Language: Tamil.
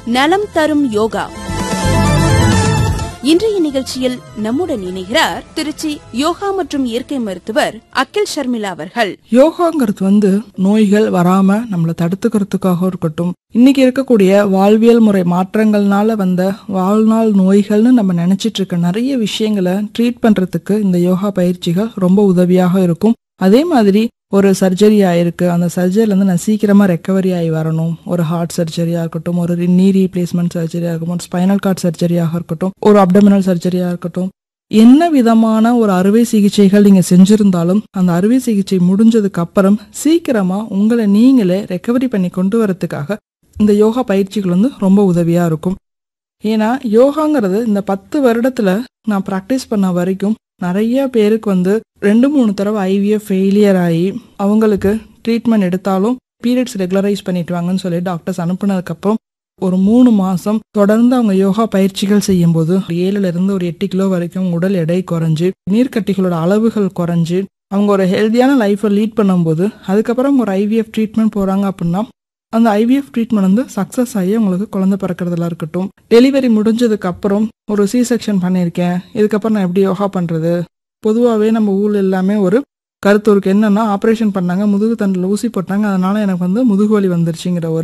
நலம் தரும் யோகா இன்றைய நிகழ்ச்சியில் நம்முடன் இணைகிறார் திருச்சி யோகா மற்றும் இயற்கை மருத்துவர் அகில் ஷர்மிளா அவர்கள் யோகாங்கிறது வந்து நோய்கள் வராம நம்மளை தடுத்துக்கிறதுக்காக இருக்கட்டும் இன்னைக்கு இருக்கக்கூடிய வாழ்வியல் முறை மாற்றங்கள்னால வந்த வாழ்நாள் நோய்கள்னு நம்ம நினைச்சிட்டு இருக்க நிறைய விஷயங்களை ட்ரீட் பண்றதுக்கு இந்த யோகா பயிற்சிகள் ரொம்ப உதவியாக இருக்கும் அதே மாதிரி ஒரு சர்ஜரி ஆயிருக்கு அந்த சர்ஜரில இருந்து நான் சீக்கிரமா ரெக்கவரி ஆகி வரணும் ஒரு ஹார்ட் சர்ஜரியா இருக்கட்டும் ஒரு நீ ரீப்ளேஸ்மெண்ட் சர்ஜரியா இருக்கட்டும் ஒரு ஸ்பைனல் கார்ட் சர்ஜரியாக இருக்கட்டும் ஒரு அப்டமினல் சர்ஜரியா இருக்கட்டும் என்ன விதமான ஒரு அறுவை சிகிச்சைகள் நீங்க செஞ்சிருந்தாலும் அந்த அறுவை சிகிச்சை முடிஞ்சதுக்கு அப்புறம் சீக்கிரமா உங்களை நீங்களே ரெக்கவரி பண்ணி கொண்டு வரதுக்காக இந்த யோகா பயிற்சிகள் வந்து ரொம்ப உதவியா இருக்கும் ஏன்னா யோகாங்கிறது இந்த பத்து வருடத்துல நான் ப்ராக்டிஸ் பண்ண வரைக்கும் நிறைய பேருக்கு வந்து ரெண்டு மூணு தடவை ஐவிஎஃப் ஃபெயிலியர் ஆகி அவங்களுக்கு ட்ரீட்மெண்ட் எடுத்தாலும் பீரியட்ஸ் ரெகுலரைஸ் பண்ணிட்டு வாங்கன்னு சொல்லி டாக்டர்ஸ் அனுப்புனதுக்கப்புறம் ஒரு மூணு மாசம் தொடர்ந்து அவங்க யோகா பயிற்சிகள் செய்யும்போது ஒரு ஏழுல இருந்து ஒரு எட்டு கிலோ வரைக்கும் உடல் எடை குறைஞ்சு நீர்க்கட்டிகளோட அளவுகள் குறைஞ்சு அவங்க ஒரு ஹெல்த்தியான லைஃப்பை லீட் பண்ணும்போது அதுக்கப்புறம் ஒரு ஐவிஎஃப் ட்ரீட்மெண்ட் போறாங்க அப்படின்னா அந்த ஐவிஎஃப் ட்ரீட்மெண்ட் வந்து சக்ஸஸ் ஆகி உங்களுக்கு குழந்தை பிறக்கிறதுல இருக்கட்டும் டெலிவரி முடிஞ்சதுக்கு அப்புறம் ஒரு சி செக்ஷன் பண்ணியிருக்கேன் இதுக்கப்புறம் நான் எப்படி யோகா பண்றது பொதுவாகவே நம்ம ஊர்ல எல்லாமே ஒரு கருத்து இருக்கு என்னன்னா ஆப்ரேஷன் பண்ணாங்க முதுகு தண்டில் ஊசி போட்டாங்க அதனால எனக்கு வந்து முதுகு வலி வந்துருச்சுங்கிற ஒரு